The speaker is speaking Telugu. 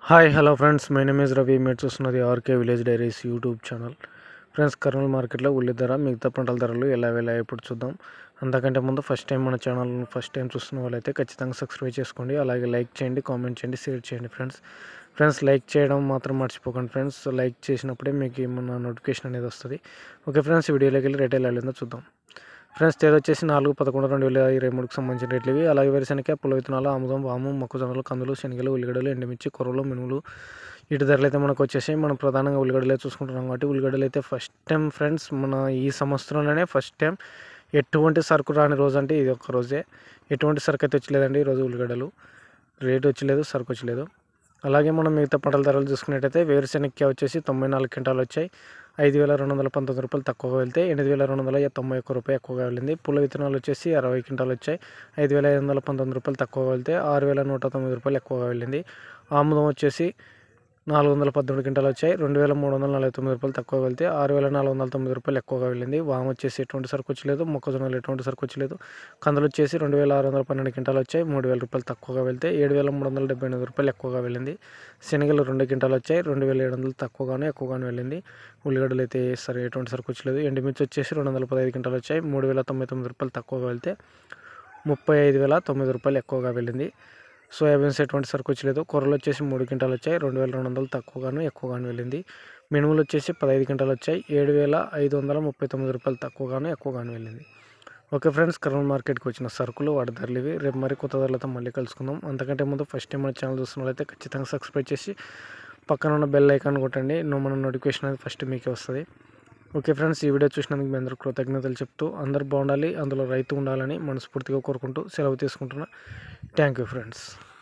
hi hello friends my name is Ravi మీరు చూస్తున్నది RK village diaries YouTube channel friends Kurnool మార్కెట్లో ఉల్లి ధర మిగతా పంటల ధరలు ఎలా ఎలా ఇప్పుడు చూద్దాం అంతకంటే ముందు ఫస్ట్ టైం మన ఛానల్ ఫస్ట్ టైం చూస్తున్న వాళ్ళైతే ఖచ్చితంగా సబ్స్క్రైబ్ చేసుకోండి అలాగే లైక్ చేయండి కామెంట్ చేయండి షేర్ చేయండి ఫ్రెండ్స్ ఫ్రెండ్స్ లైక్ చేయడం మాత్రం మర్చిపోకండి ఫ్రెండ్స్ లైక్ చేసినప్పుడే మీకు ఏమన్నా నోటిఫికేషన్ అనేది వస్తుంది ఓకే ఫ్రెండ్స్ వీడియోలోకి వెళ్ళి రేట్ ఎలా వెళ్ళిందో చూద్దాం ఫ్రెండ్స్ తేదీ వచ్చేసి నాలుగు పదకొండు రెండు వేల ఇరవై మూడుకి సంబంధించిన రేట్లు ఇవి అలాగే వేరుశనగ పుల్ల విత్తనాలు ఆముదం వాము మొక్కజొన్నలు కందులు శనగలు ఉల్లిగడ్డలు ఎండుమిర్చి కొర్రలు మినుములు వీటి ధరలు అయితే మనకు వచ్చేసి మనం ప్రధానంగా ఉల్లిగడ్డలే చూసుకుంటున్నాం కాబట్టి ఉల్లిగడ్డలు అయితే ఫస్ట్ టైం ఫ్రెండ్స్ మన ఈ సంవత్సరంలోనే ఫస్ట్ టైం ఎటువంటి సరుకు రాని రోజు అంటే ఇది ఒక రోజే ఎటువంటి సరుకు అయితే వచ్చలేదండి ఈరోజు ఉల్లిగడ్డలు రేటు వచ్చలేదు సరుకు వచ్చలేదు అలాగే మనం మిగతా పంటల ధరలు చూసుకున్నట్టయితే వేరుశెనగ వచ్చేసి తొంభై నాలుగు క్వింటాలు వచ్చాయి ఐదు వేల రెండు వందల పంతొమ్మిది రూపాయలు తక్కువగా వెళ్తే ఎనిమిది వేల రెండు వందల తొంభై ఒక్క రూపాయి ఎక్కువగా వెళ్ళింది పుల్ల విత్తనాలు వచ్చేసి అరవై క్వింటాలు వచ్చాయి ఐదు వేల ఐదు వందల పంతొమ్మిది రూపాయలు తక్కువగా వెళ్తే ఆరు వేల నూట తొమ్మిది రూపాయలు ఎక్కువగా వెళ్ళింది ఆముదం వచ్చేసి నాలుగు వందల పద్దెనిమిది క్వింటాలు వచ్చాయి రెండు వేల మూడు వందల నలభై తొమ్మిది రూపాయలు తక్కువ వెళ్తే ఆరు వేల నాలుగు వందల తొమ్మిది రూపాయలు ఎక్కువగా వెళ్ళింది వాము వచ్చేసి ఎటువంటి సరుకు వచ్చలేదు మొక్కజొన్నలు ఎటువంటి సరుకు వచ్చలేదు కందులు వచ్చేసి రెండు వేల ఆరు వందల పన్నెండు క్వింటాలు వచ్చాయి మూడు వేల రూపాయలు తక్కువగా వెళ్తే ఏడు వేల మూడు వందల డెబ్బై ఎనిమిది రూపాయలు ఎక్కువగా వెళ్ళింది శనగలు రెండు క్వింటాలు వచ్చాయి రెండు వేల ఏడు వందలు తక్కువగానే ఎక్కువగానే వెళ్ళింది ఉల్లిగడ్డలు అయితే సరే ఎటువంటి సరుకు వచ్చలేదు ఎండుమిర్చి వచ్చేసి రెండు వందల పదహైదు క్వింటాలు వచ్చాయి మూడు వేల తొంభై తొమ్మిది రూపాయలు తక్కువగా వెళ్తే ముప్పై ఐదు వేల తొమ్మిది రూపాయలు ఎక్కువగా వెళ్ళింది సోయాబీన్స్ ఎటువంటి సరుకు వచ్చలేదు కూరలు వచ్చేసి మూడు క్వింటాలు వచ్చాయి రెండు వేల రెండు వందలు తక్కువగాను ఎక్కువగాను వెళ్ళింది మినుములు వచ్చేసి పదహైదు క్వింటాలు వచ్చాయి ఏడు వేల ఐదు వందల ముప్పై తొమ్మిది రూపాయలు తక్కువగాను ఎక్కువగాను వెళ్ళింది ఓకే ఫ్రెండ్స్ కర్నూలు మార్కెట్కి వచ్చిన సరుకులు వాటి ధరలు ఇవి రేపు మరి కొత్త ధరలతో మళ్ళీ కలుసుకుందాం అంతకంటే ముందు ఫస్ట్ టైం మన ఛానల్ చూస్తున్నట్లయితే ఖచ్చితంగా సబ్స్క్రైబ్ చేసి పక్కన ఉన్న బెల్ ఐకాన్ కొట్టండి నువ్వు మన నోటిఫికేషన్ అనేది ఫస్ట్ మీకే వస్తుంది ఓకే ఫ్రెండ్స్ ఈ వీడియో చూసినందుకు మీ అందరూ కృతజ్ఞతలు చెప్తూ అందరు బాగుండాలి అందులో రైతు ఉండాలని మనస్ఫూర్తిగా కోరుకుంటూ సెలవు తీసుకుంటున్నా థ్యాంక్ యూ ఫ్రెండ్స్